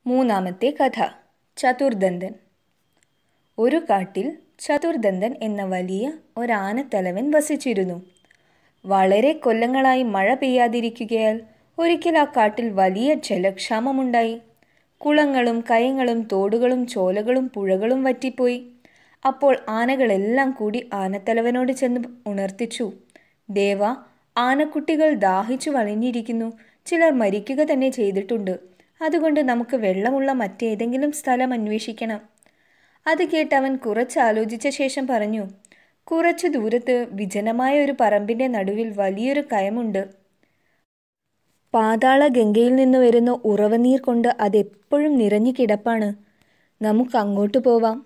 മൂന്നാമത്തെ കഥ ചതുർദന്തൻ ഒരു കാട്ടിൽ ചതുർദന്തൻ എന്ന വലിയ ഒരാനത്തലവൻ വസിച്ചിരുന്നു വളരെ കൊല്ലങ്ങളായി മഴ പെയ്യാതിരിക്കുകയാൽ ഒരിക്കൽ ആ കാട്ടിൽ വലിയ ജലക്ഷാമമുണ്ടായി കുളങ്ങളും കയങ്ങളും തോടുകളും ചോലകളും പുഴകളും വറ്റിപ്പോയി അപ്പോൾ ആനകളെല്ലാം കൂടി ആനത്തലവനോട് ചെന്ന് ഉണർത്തിച്ചു ദേവ ആനക്കുട്ടികൾ ദാഹിച്ചു വളഞ്ഞിരിക്കുന്നു ചിലർ മരിക്കുക തന്നെ ചെയ്തിട്ടുണ്ട് അതുകൊണ്ട് നമുക്ക് വെള്ളമുള്ള മറ്റേതെങ്കിലും സ്ഥലം അന്വേഷിക്കണം അത് കേട്ട് അവൻ കുറച്ച് ആലോചിച്ച ശേഷം പറഞ്ഞു കുറച്ചു ദൂരത്ത് വിജനമായ ഒരു പറമ്പിന്റെ നടുവിൽ വലിയൊരു കയമുണ്ട് പാതാള ഗംഗയിൽ നിന്ന് വരുന്ന ഉറവനീർ കൊണ്ട് അതെപ്പോഴും നിറഞ്ഞു കിടപ്പാണ് നമുക്ക് അങ്ങോട്ട് പോവാം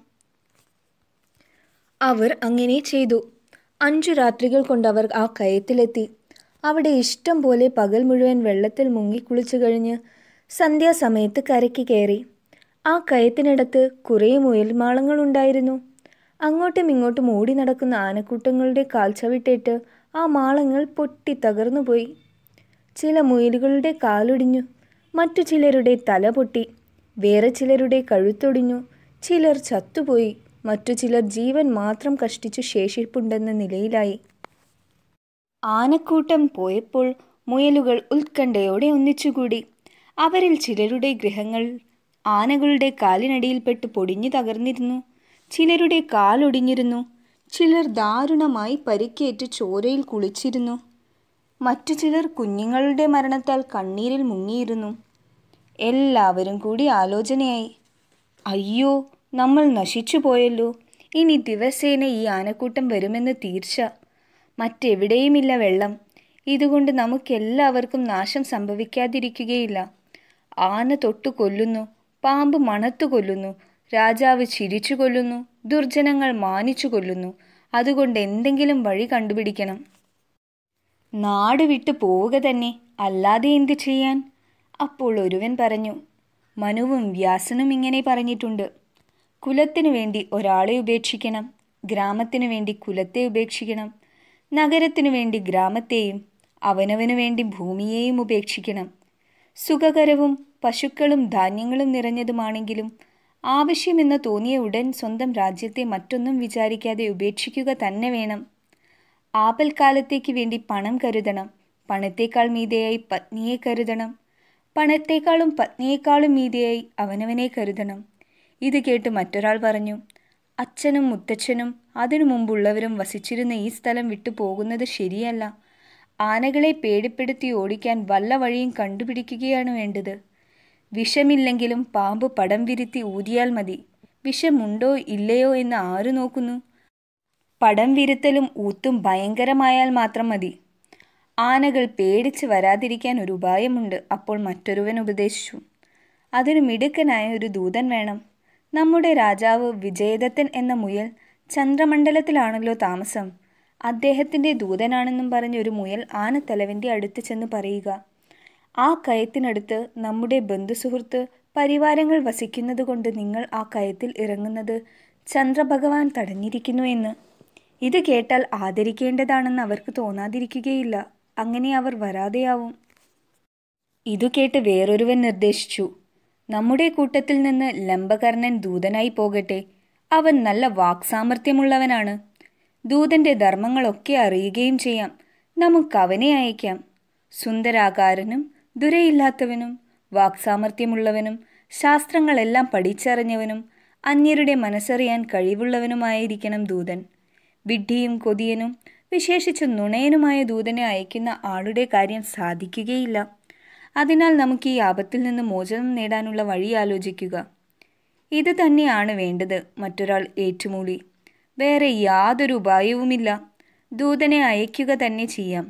അവർ അങ്ങനെ ചെയ്തു അഞ്ചു രാത്രികൾ കൊണ്ട് അവർ ആ കയത്തിലെത്തി അവിടെ ഇഷ്ടം പോലെ പകൽ മുഴുവൻ വെള്ളത്തിൽ മുങ്ങി കുളിച്ചു കഴിഞ്ഞ് സന്ധ്യാസമയത്ത് കരയ്ക്ക് കയറി ആ കയത്തിനടുത്ത് കുറേ മുയൽമാളങ്ങളുണ്ടായിരുന്നു അങ്ങോട്ടും ഇങ്ങോട്ടും ഓടി നടക്കുന്ന ആനക്കൂട്ടങ്ങളുടെ കാൽച്ചവിട്ടേറ്റ് ആ മാളങ്ങൾ പൊട്ടി തകർന്നുപോയി ചില മുയലുകളുടെ കാലൊടിഞ്ഞു മറ്റു ചിലരുടെ തല പൊട്ടി വേറെ ചിലരുടെ കഴുത്തൊടിഞ്ഞു ചിലർ ചത്തുപോയി മറ്റു ചിലർ ജീവൻ മാത്രം കഷ്ടിച്ചു ശേഷിപ്പുണ്ടെന്ന നിലയിലായി ആനക്കൂട്ടം പോയപ്പോൾ മുയലുകൾ ഉത്കണ്ഠയോടെ ഒന്നിച്ചുകൂടി അവരിൽ ചിലരുടെ ഗൃഹങ്ങൾ ആനകളുടെ കാലിനടിയിൽപ്പെട്ട് പൊടിഞ്ഞു തകർന്നിരുന്നു ചിലരുടെ കാലൊടിഞ്ഞിരുന്നു ചിലർ ദാരുണമായി പരിക്കേറ്റ് ചോരയിൽ കുളിച്ചിരുന്നു മറ്റു ചിലർ കുഞ്ഞുങ്ങളുടെ മരണത്താൽ കണ്ണീരിൽ മുങ്ങിയിരുന്നു എല്ലാവരും കൂടി ആലോചനയായി അയ്യോ നമ്മൾ നശിച്ചു പോയല്ലോ ഇനി ദിവസേന ഈ ആനക്കൂട്ടം വരുമെന്ന് തീർച്ച മറ്റെവിടെയുമില്ല വെള്ളം ഇതുകൊണ്ട് നമുക്കെല്ലാവർക്കും നാശം സംഭവിക്കാതിരിക്കുകയില്ല ആന തൊട്ടു കൊല്ലുന്നു പാമ്പ് മണത്തു കൊല്ലുന്നു രാജാവ് ചിരിച്ചു കൊല്ലുന്നു ദുർജനങ്ങൾ മാനിച്ചു കൊല്ലുന്നു അതുകൊണ്ട് എന്തെങ്കിലും വഴി കണ്ടുപിടിക്കണം നാട് വിട്ടു പോവുക തന്നെ അല്ലാതെ എന്തു ചെയ്യാൻ അപ്പോൾ ഒരുവൻ പറഞ്ഞു മനുവും വ്യാസനും ഇങ്ങനെ പറഞ്ഞിട്ടുണ്ട് കുലത്തിനു വേണ്ടി ഒരാളെ ഉപേക്ഷിക്കണം ഗ്രാമത്തിനു വേണ്ടി കുലത്തെ ഉപേക്ഷിക്കണം നഗരത്തിനു വേണ്ടി ഗ്രാമത്തെയും അവനവനു വേണ്ടി ഭൂമിയെയും ഉപേക്ഷിക്കണം സുഖകരവും പശുക്കളും ധാന്യങ്ങളും നിറഞ്ഞതുമാണെങ്കിലും ആവശ്യമെന്ന് തോന്നിയ ഉടൻ സ്വന്തം രാജ്യത്തെ മറ്റൊന്നും വിചാരിക്കാതെ ഉപേക്ഷിക്കുക തന്നെ വേണം ആപൽക്കാലത്തേക്ക് വേണ്ടി പണം കരുതണം പണത്തേക്കാൾ മീതെയായി പത്നിയെ കരുതണം പണത്തേക്കാളും പത്നിയേക്കാളും മീതെയായി അവനവനെ കരുതണം ഇത് കേട്ട് മറ്റൊരാൾ പറഞ്ഞു അച്ഛനും മുത്തച്ഛനും അതിനു മുമ്പുള്ളവരും വസിച്ചിരുന്ന ഈ സ്ഥലം വിട്ടു പോകുന്നത് ശരിയല്ല ആനകളെ പേടിപ്പെടുത്തി ഓടിക്കാൻ വല്ല വഴിയും കണ്ടുപിടിക്കുകയാണ് വേണ്ടത് വിഷമില്ലെങ്കിലും പാമ്പ് പടം വിരുത്തി ഊതിയാൽ മതി വിഷമുണ്ടോ ഇല്ലയോ എന്ന് ആരു നോക്കുന്നു പടം വിരുത്തലും ഊത്തും ഭയങ്കരമായാൽ മാത്രം മതി ആനകൾ പേടിച്ച് വരാതിരിക്കാൻ ഒരു ഉപായമുണ്ട് അപ്പോൾ മറ്റൊരുവൻ ഉപദേശിച്ചു അതിന് മിടുക്കനായ ഒരു ദൂതൻ വേണം നമ്മുടെ രാജാവ് വിജയദത്തൻ എന്ന മുയൽ ചന്ദ്രമണ്ഡലത്തിലാണല്ലോ താമസം അദ്ദേഹത്തിൻ്റെ ദൂതനാണെന്നും പറഞ്ഞ് ഒരു മുയൽ ആനത്തലവൻ്റെ അടുത്ത് ചെന്ന് പറയുക ആ കയത്തിനടുത്ത് നമ്മുടെ ബന്ധുസുഹൃത്ത് പരിവാരങ്ങൾ വസിക്കുന്നത് കൊണ്ട് നിങ്ങൾ ആ കയത്തിൽ ഇറങ്ങുന്നത് ചന്ദ്രഭഗവാൻ തടഞ്ഞിരിക്കുന്നു എന്ന് ഇത് കേട്ടാൽ ആദരിക്കേണ്ടതാണെന്ന് അവർക്ക് തോന്നാതിരിക്കുകയില്ല അങ്ങനെ അവർ വരാതെയാവും ഇതു കേട്ട് വേറൊരുവൻ നിർദ്ദേശിച്ചു നമ്മുടെ കൂട്ടത്തിൽ നിന്ന് ലംബകർണൻ ദൂതനായി പോകട്ടെ അവൻ നല്ല വാക്സാമർഥ്യമുള്ളവനാണ് ദൂതന്റെ ധർമ്മങ്ങളൊക്കെ അറിയുകയും ചെയ്യാം നമുക്ക് അവനെ അയക്കാം സുന്ദരാകാരനും ദുരയില്ലാത്തവനും വാക്സാമർഥ്യമുള്ളവനും ശാസ്ത്രങ്ങളെല്ലാം പഠിച്ചറിഞ്ഞവനും അന്യരുടെ മനസ്സറിയാൻ കഴിവുള്ളവനുമായിരിക്കണം ദൂതൻ വിഡ്ഢിയും കൊതിയനും വിശേഷിച്ച് നുണയനുമായ ദൂതനെ അയക്കുന്ന ആളുടെ കാര്യം സാധിക്കുകയില്ല അതിനാൽ നമുക്ക് ഈ ആപത്തിൽ നിന്ന് മോചനം നേടാനുള്ള വഴി ആലോചിക്കുക ഇത് തന്നെയാണ് വേണ്ടത് മറ്റൊരാൾ ഏറ്റുമൂളി വേറെ യാതൊരു ഉപായവുമില്ല ദൂതനെ അയക്കുക തന്നെ ചെയ്യാം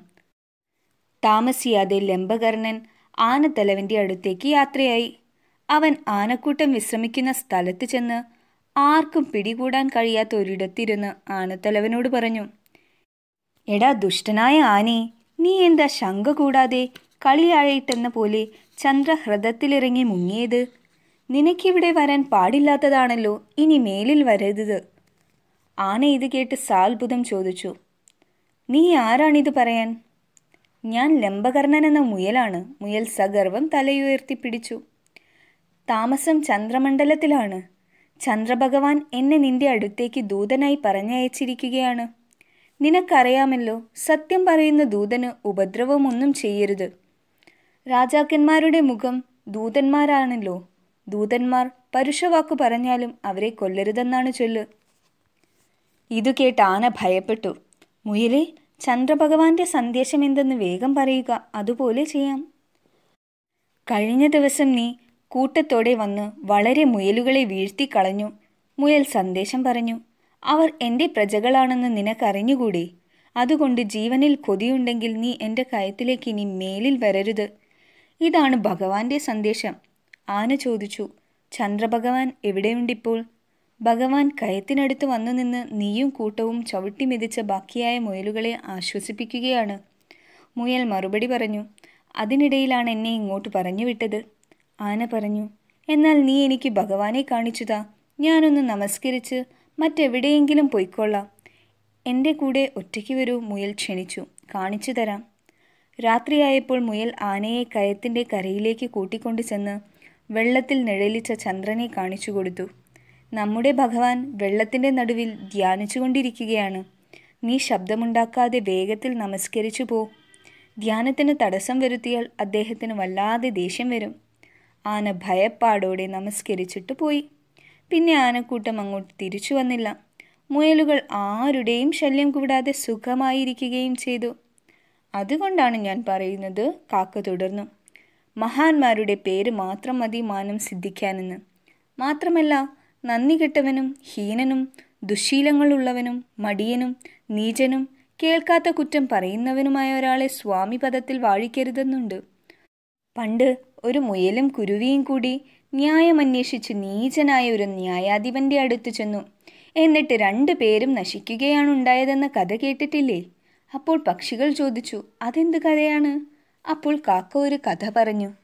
താമസിയാതെ ലംബകർണൻ ആനത്തലവന്റെ അടുത്തേക്ക് യാത്രയായി അവൻ ആനക്കൂട്ടം വിശ്രമിക്കുന്ന സ്ഥലത്ത് ചെന്ന് ആർക്കും പിടികൂടാൻ കഴിയാത്ത ഒരിടത്തിരുന്ന് ആനത്തലവനോട് പറഞ്ഞു എടാ ദുഷ്ടനായ ആനേ നീ എന്താ ശങ്ക കൂടാതെ കളിയായിട്ടെന്ന പോലെ ചന്ദ്രഹ്രദത്തിലിറങ്ങി മുങ്ങിയത് നിനക്കിവിടെ വരാൻ പാടില്ലാത്തതാണല്ലോ ഇനി മേലിൽ വരരുത് ആന ഇത് കേട്ട് സാത്ഭുതം ചോദിച്ചു നീ ആരാണിത് പറയാൻ ഞാൻ ലംബകർണൻ എന്ന മുയലാണ് മുയൽ സഗർവം തലയുയർത്തി പിടിച്ചു താമസം ചന്ദ്രമണ്ഡലത്തിലാണ് ചന്ദ്രഭഗവാൻ എന്നെ നിന്റെ അടുത്തേക്ക് ദൂതനായി പറഞ്ഞയച്ചിരിക്കുകയാണ് നിനക്കറിയാമല്ലോ സത്യം പറയുന്ന ദൂതന് ഉപദ്രവമൊന്നും ചെയ്യരുത് രാജാക്കന്മാരുടെ മുഖം ദൂതന്മാരാണല്ലോ ദൂതന്മാർ പരുഷവാക്കു പറഞ്ഞാലും അവരെ കൊല്ലരുതെന്നാണ് ചൊല്ല് ഇതു കേട്ട് ആന ഭയപ്പെട്ടു മുയലെ ചന്ദ്രഭഗവാന്റെ സന്ദേശം എന്തെന്ന് വേഗം പറയുക അതുപോലെ ചെയ്യാം കഴിഞ്ഞ ദിവസം നീ കൂട്ടത്തോടെ വന്ന് വളരെ മുയലുകളെ വീഴ്ത്തിക്കളഞ്ഞു മുയൽ സന്ദേശം പറഞ്ഞു അവർ എൻ്റെ പ്രജകളാണെന്ന് നിനക്കറിഞ്ഞുകൂടി അതുകൊണ്ട് ജീവനിൽ കൊതിയുണ്ടെങ്കിൽ നീ എൻ്റെ കയത്തിലേക്ക് ഇനി മേലിൽ വരരുത് ഇതാണ് ഭഗവാന്റെ സന്ദേശം ആന ചോദിച്ചു ചന്ദ്രഭഗവാൻ എവിടെയുണ്ടിപ്പോൾ ഭഗവാൻ കയത്തിനടുത്ത് വന്നു നിന്ന് നീയും കൂട്ടവും ചവിട്ടി മെതിച്ച ബാക്കിയായ മുയലുകളെ ആശ്വസിപ്പിക്കുകയാണ് മുയൽ മറുപടി പറഞ്ഞു അതിനിടയിലാണ് എന്നെ ഇങ്ങോട്ട് പറഞ്ഞു വിട്ടത് ആന പറഞ്ഞു എന്നാൽ നീ എനിക്ക് ഭഗവാനെ കാണിച്ചുതാ ഞാനൊന്ന് നമസ്കരിച്ച് മറ്റെവിടെയെങ്കിലും പൊയ്ക്കൊള്ളാം എൻ്റെ കൂടെ ഒറ്റയ്ക്ക് വരൂ മുയൽ ക്ഷണിച്ചു കാണിച്ചു തരാം രാത്രിയായപ്പോൾ മുയൽ ആനയെ കയത്തിൻ്റെ കരയിലേക്ക് കൂട്ടിക്കൊണ്ടു ചെന്ന് വെള്ളത്തിൽ നിഴലിച്ച ചന്ദ്രനെ കാണിച്ചു കൊടുത്തു നമ്മുടെ ഭഗവാൻ വെള്ളത്തിൻ്റെ നടുവിൽ ധ്യാനിച്ചുകൊണ്ടിരിക്കുകയാണ് നീ ശബ്ദമുണ്ടാക്കാതെ വേഗത്തിൽ നമസ്കരിച്ചു പോ ധ്യാനത്തിന് തടസ്സം വരുത്തിയാൽ അദ്ദേഹത്തിന് വല്ലാതെ ദേഷ്യം വരും ആന ഭയപ്പാടോടെ നമസ്കരിച്ചിട്ട് പോയി പിന്നെ ആനക്കൂട്ടം അങ്ങോട്ട് തിരിച്ചു വന്നില്ല മുയലുകൾ ആരുടെയും ശല്യം കൂടാതെ സുഖമായിരിക്കുകയും ചെയ്തു അതുകൊണ്ടാണ് ഞാൻ പറയുന്നത് കാക്ക തുടർന്നു മഹാന്മാരുടെ പേര് മാത്രം മതി മാനം സിദ്ധിക്കാനെന്ന് മാത്രമല്ല നന്ദി കെട്ടവനും ഹീനനും ദുശീലങ്ങളുള്ളവനും മടിയനും നീചനും കേൾക്കാത്ത കുറ്റം പറയുന്നവനുമായ ഒരാളെ സ്വാമി പദത്തിൽ വാഴിക്കരുതെന്നുണ്ട് പണ്ട് ഒരു മുയലും കുരുവിയും കൂടി ന്യായമന്വേഷിച്ച് നീചനായ ഒരു ന്യായാധിപന്റെ അടുത്ത് ചെന്നു എന്നിട്ട് രണ്ടു പേരും നശിക്കുകയാണ് ഉണ്ടായതെന്ന കഥ കേട്ടിട്ടില്ലേ അപ്പോൾ പക്ഷികൾ ചോദിച്ചു അതെന്ത് കഥയാണ് അപ്പോൾ കാക്ക ഒരു കഥ പറഞ്ഞു